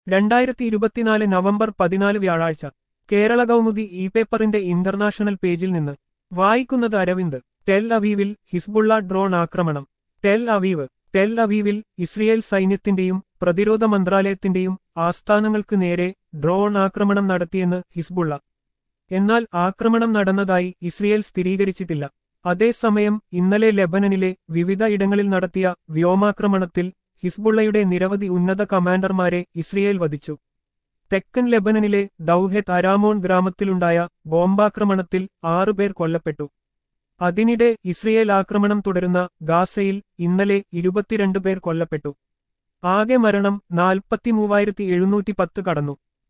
രണ്ടായിരത്തി ഇരുപത്തിനാല് നവംബർ പതിനാല് വ്യാഴാഴ്ച കേരള കൗമുദി ഇ പേപ്പറിന്റെ ഇന്റർനാഷണൽ പേജിൽ നിന്ന് വായിക്കുന്നത് അരവിന്ദ് ടെൽ അവീവിൽ ഹിസ്ബുള്ള ഡ്രോൺ ആക്രമണം ടെൽ അവീവ് ടെൽ അവീവിൽ ഇസ്രയേൽ സൈന്യത്തിന്റെയും പ്രതിരോധ മന്ത്രാലയത്തിന്റെയും ആസ്ഥാനങ്ങൾക്ക് നേരെ ഡ്രോൺ ആക്രമണം നടത്തിയെന്ന് ഹിസ്ബുള്ള എന്നാൽ ആക്രമണം നടന്നതായി ഇസ്രയേൽ സ്ഥിരീകരിച്ചിട്ടില്ല അതേസമയം ഇന്നലെ ലെബനനിലെ വിവിധ ഇടങ്ങളിൽ നടത്തിയ വ്യോമാക്രമണത്തിൽ ഹിസ്ബുള്ളയുടെ നിരവധി ഉന്നത കമാൻഡർമാരെ ഇസ്രയേൽ വധിച്ചു തെക്കൻ ലെബനനിലെ ദൌഹെത്ത് അരാമോൺ ഗ്രാമത്തിലുണ്ടായ ബോംബാക്രമണത്തിൽ ആറുപേർ കൊല്ലപ്പെട്ടു അതിനിടെ ഇസ്രയേൽ ആക്രമണം തുടരുന്ന ഗാസയിൽ ഇന്നലെ ഇരുപത്തിരണ്ട് പേർ കൊല്ലപ്പെട്ടു ആകെ മരണം നാൽപ്പത്തിമൂവായിരത്തി എഴുന്നൂറ്റി പത്ത് കടന്നു